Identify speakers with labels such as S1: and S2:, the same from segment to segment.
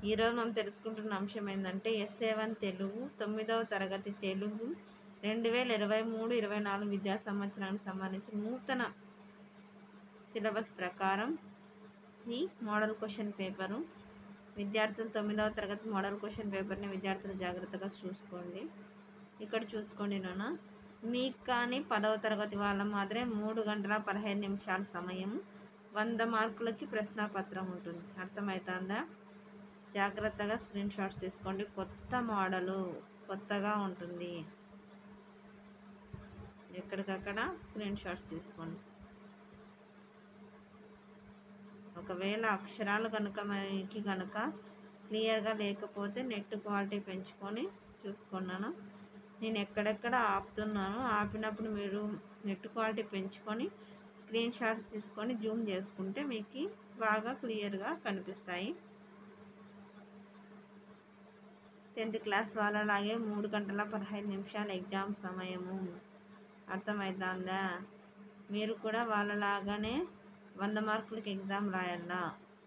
S1: ఈరోజు మనం తెలుసుకుంటున్న అంశం ఏంటంటే ఎస్ఏ వన్ తెలుగు తొమ్మిదవ తరగతి తెలుగు రెండు వేల ఇరవై మూడు ఇరవై నాలుగు విద్యా సంవత్సరానికి సంబంధించి నూతన సిలబస్ ప్రకారం ఈ మోడల్ క్వశ్చన్ పేపరు విద్యార్థులు తొమ్మిదవ తరగతి మోడల్ క్వశ్చన్ పేపర్ని విద్యార్థులు జాగ్రత్తగా చూసుకోండి ఇక్కడ చూసుకోండి నాన్న మీకు కానీ పదవ తరగతి వాళ్ళ మాత్రమే మూడు గంటల పదిహేను నిమిషాల సమయం వంద మార్కులకి ప్రశ్నపత్రం ఉంటుంది అర్థమవుతుందా జాగ్రత్తగా స్క్రీన్ షాట్స్ తీసుకోండి కొత్త మోడలు కొత్తగా ఉంటుంది ఎక్కడికక్కడ స్క్రీన్ షాట్స్ తీసుకోండి ఒకవేళ అక్షరాలు కనుక మనకి కనుక క్లియర్గా లేకపోతే నెట్ క్వాలిటీ పెంచుకొని చూసుకున్నాను నేను ఎక్కడెక్కడ ఆపుతున్నాను ఆపినప్పుడు మీరు నెట్ క్వాలిటీ పెంచుకొని స్క్రీన్ షాట్స్ తీసుకొని జూమ్ చేసుకుంటే మీకు బాగా క్లియర్గా కనిపిస్తాయి టెన్త్ క్లాస్ వాళ్ళలాగే మూడు గంటల పదహైదు నిమిషాల ఎగ్జామ్ సమయము అర్థమవుతుందా మీరు కూడా వాళ్ళలాగానే వంద మార్కులకి ఎగ్జామ్ రాయాలా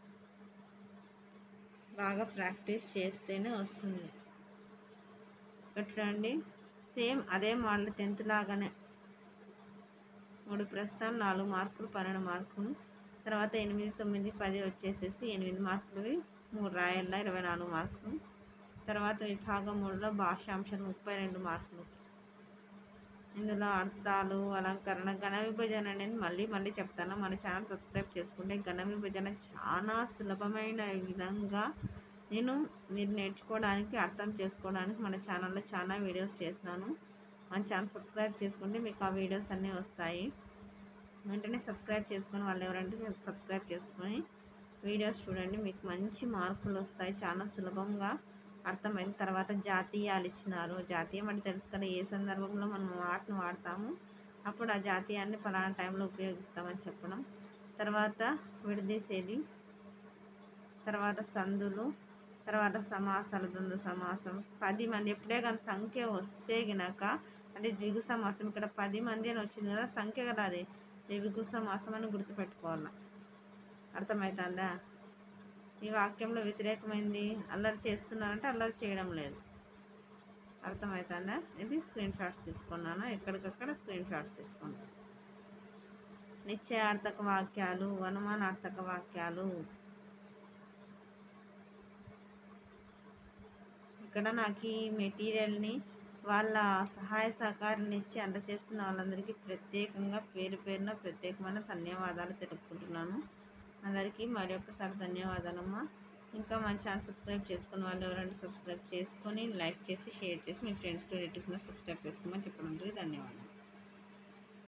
S1: బాగా ప్రాక్టీస్ చేస్తేనే వస్తుంది ఎట్లండి సేమ్ అదే మోడల్ టెన్త్ లాగానే మూడు ప్రశ్నలు నాలుగు మార్కులు పన్నెండు మార్కులు తర్వాత ఎనిమిది తొమ్మిది పది వచ్చేసేసి ఎనిమిది మార్కులు మూడు రాయల్లో ఇరవై నాలుగు మార్కులు తర్వాత విభాగం మూడులో భాషాంశాలు ముప్పై రెండు మార్కులు ఇందులో అర్థాలు అలంకరణ ఘన విభజన అనేది మళ్ళీ మళ్ళీ చెప్తాను మన ఛానల్ సబ్స్క్రైబ్ చేసుకుంటే ఘన విభజన చాలా సులభమైన విధంగా నేను మీరు నేర్చుకోవడానికి అర్థం చేసుకోవడానికి మన ఛానల్లో చాలా వీడియోస్ చేస్తున్నాను మన ఛానల్ సబ్స్క్రైబ్ చేసుకుంటే మీకు ఆ వీడియోస్ అన్నీ వస్తాయి వెంటనే సబ్స్క్రైబ్ చేసుకొని వాళ్ళు ఎవరంటే సబ్స్క్రైబ్ చేసుకొని వీడియోస్ చూడండి మీకు మంచి మార్కులు వస్తాయి చాలా సులభంగా అర్థమైన తర్వాత జాతీయాలు ఇచ్చినారు జాతీయం అంటే తెలుసు కదా ఏ సందర్భంలో మనం వాటిని వాడతాము అప్పుడు ఆ జాతీయాన్ని ఫలానా టైంలో ఉపయోగిస్తామని చెప్పడం తర్వాత విడదీసేది తర్వాత సందులు తర్వాత సమాసాలు ద్వంద్వ సమాసం పది మంది ఎప్పుడే కానీ సంఖ్య వస్తే గనక అంటే ద్విగు సమాసం ఇక్కడ పది మంది అని వచ్చింది కదా సంఖ్య కదా అది ద్విగు సమాసం అని గుర్తుపెట్టుకోవాలి అర్థమవుతుందా ఈ వాక్యంలో వ్యతిరేకమైంది అల్లరి చేస్తున్నారంటే అల్లరి చేయడం లేదు అర్థమవుతుందా ఇది స్క్రీన్ షాట్స్ తీసుకున్నాను ఎక్కడికక్కడ స్క్రీన్ షాట్స్ తీసుకున్నాను నిశ్చయార్థక వాక్యాలు అనుమానార్థక వాక్యాలు ఇక్కడ నాకు ఈ మెటీరియల్ని వాళ్ళ సహాయ సహకారాన్ని ఇచ్చి అందజేస్తున్న వాళ్ళందరికీ ప్రత్యేకంగా పేరు పేరున ప్రత్యేకమైన ధన్యవాదాలు తెలుపుకుంటున్నాను అందరికీ మరి ఒక్కసారి ధన్యవాదాలమ్మా ఇంకా మన ఛానల్ సబ్స్క్రైబ్ చేసుకున్న వాళ్ళు ఎవరైనా సబ్స్క్రైబ్ చేసుకొని లైక్ చేసి షేర్ చేసి మీ ఫ్రెండ్స్కి రిలేటివ్స్ని సబ్స్క్రైబ్ చేసుకోమని చెప్పడానికి ధన్యవాదాలు